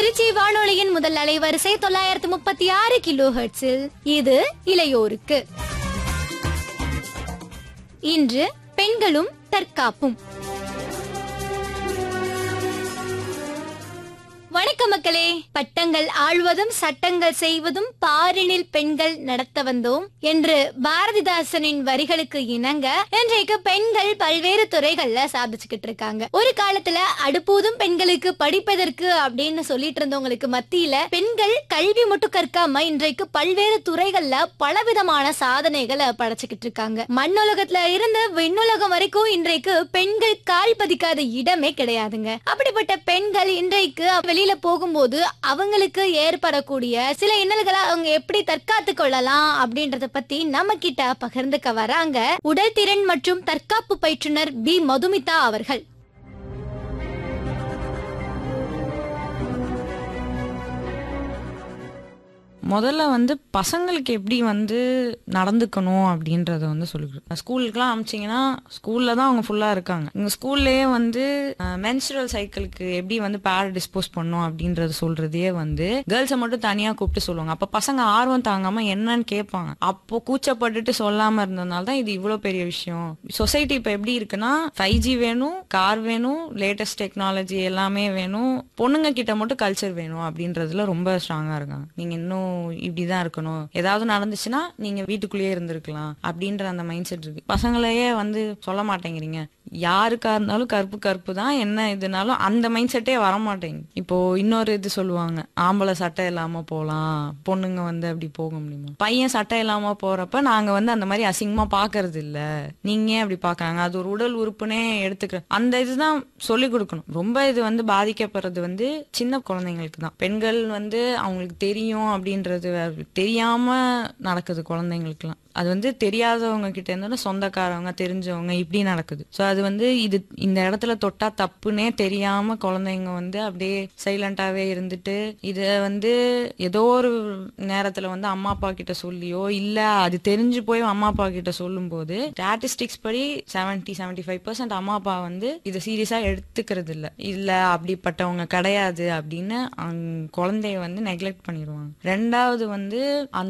திருச்சி வானொலியின் முதல் அலைவரிசை தொள்ளாயிரத்து முப்பத்தி ஆறு கிலோ ஹெர்ட்ஸில் இது இளையோருக்கு இன்று பெண்களும் தற்காப்பும் வணக்கம் மக்களே பட்டங்கள் ஆழ்வதும் சட்டங்கள் செய்வதும் பாரினில் பெண்கள் நடத்த வந்தோம் என்று பாரதிதாசனின் வரிகளுக்கு இணங்க இன்றைக்கு பெண்கள் பல்வேறு துறைகள்ல சாதிச்சுக்கிட்டு இருக்காங்க ஒரு காலத்துல அடுப்பூதும் பெண்களுக்கு படிப்பதற்கு அப்படின்னு சொல்லிட்டு இருந்தவங்களுக்கு மத்தியில பெண்கள் கல்வி மட்டும் கற்காம இன்றைக்கு பல்வேறு துறைகள்ல பலவிதமான சாதனைகளை படைச்சுக்கிட்டு இருக்காங்க மண்ணுலகத்துல இருந்து விண்ணுலகம் வரைக்கும் இன்றைக்கு பெண்கள் கால் பதிக்காத இடமே கிடையாதுங்க அப்படிப்பட்ட பெண்கள் இன்றைக்கு வெளியில போகும்போது அவங்களுக்கு ஏற்படக்கூடிய சில இன்னல்களை அவங்க எப்படி தற்காத்து கொள்ளலாம் அப்படின்றத பத்தி நம்ம கிட்ட பகிர்ந்துக்க வராங்க உடல் திறன் மற்றும் தற்காப்பு பயிற்றுனர் பி மதுமிதா அவர்கள் முதல்ல வந்து பசங்களுக்கு எப்படி வந்து நடந்துக்கணும் அப்படின்றத வந்து சொல்லிக்கிறோம் ஸ்கூலுக்குலாம் அமிச்சிங்கன்னா ஸ்கூல்ல தான் அவங்க ஃபுல்லா இருக்காங்க இங்க ஸ்கூல்லயே வந்து மென்சுரல் சைக்கிளுக்கு எப்படி வந்து பேர் டிஸ்போஸ் பண்ணும் அப்படின்றத சொல்றதே வந்து கேர்ள்ஸை மட்டும் தனியா கூப்பிட்டு சொல்லுவாங்க அப்ப பசங்க ஆர்வம் தாங்காம என்னன்னு கேட்பாங்க அப்போ கூச்சப்பட்டுட்டு சொல்லாம இருந்ததுனால தான் இது இவ்வளவு பெரிய விஷயம் சொசைட்டி இப்ப எப்படி இருக்குன்னா ஃபைவ் ஜி வேணும் கார் வேணும் லேட்டஸ்ட் டெக்னாலஜி எல்லாமே வேணும் பொண்ணுங்க கிட்ட மட்டும் கல்ச்சர் வேணும் அப்படின்றதுல ரொம்ப ஸ்ட்ராங்கா இருக்காங்க நீங்க இன்னும் இப்படிதான் இருக்கணும் ஏதாவது நடந்துச்சுன்னா நீங்க வீட்டுக்குள்ளேயே இருந்திருக்கலாம் அப்படின்ற அந்த மைண்ட் செட் இருக்கு பசங்களையே வந்து சொல்ல மாட்டேங்கிறீங்க யாருக்கா இருந்தாலும் கருப்பு கருப்பு தான் என்ன இதுனாலும் அந்த மைண்ட் செட்டே வர மாட்டேங்குது இப்போ இன்னொரு இது சொல்லுவாங்க ஆம்பளை சட்டை இல்லாம போலாம் பொண்ணுங்க வந்து அப்படி போக முடியுமா பையன் சட்டை இல்லாம போறப்ப நாங்க வந்து அந்த மாதிரி அசிங்கமா பாக்குறது இல்ல நீங்க ஏன் அப்படி பாக்குறாங்க அது ஒரு உடல் உறுப்புனே எடுத்துக்கிற அந்த இதுதான் சொல்லி கொடுக்கணும் ரொம்ப இது வந்து பாதிக்கப்படுறது வந்து சின்ன குழந்தைங்களுக்கு தான் பெண்கள் வந்து அவங்களுக்கு தெரியும் அப்படின்றது வேற. தெரியாம நடக்குது குழந்தைங்களுக்குலாம் அது வந்து தெரியாதவங்க கிட்ட இருந்து சொந்தக்காரவங்க தெரிஞ்சவங்க இப்படி நடக்குது சோ அது வந்து இது இந்த இடத்துல தொட்டா தப்புன்னே தெரியாம குழந்தைங்க வந்து அப்படியே சைலண்டாவே இருந்துட்டு இத வந்து ஏதோ ஒரு நேரத்துல வந்து அம்மா அப்பா கிட்ட சொல்லியோ இல்ல அது தெரிஞ்சு போய் அம்மா அப்பா கிட்ட சொல்லும் போது ஸ்டாட்டிஸ்டிக்ஸ் படி செவன்டி செவன்டி ஃபைவ் பர்சன்ட் அம்மா அப்பா வந்து இதை சீரியஸா எடுத்துக்கிறது இல்ல இல்ல அப்படிப்பட்டவங்க கிடையாது அப்படின்னு அவங்க குழந்தைய வந்து நெக்லெக்ட் பண்ணிடுவாங்க ரெண்டாவது வந்து அந்த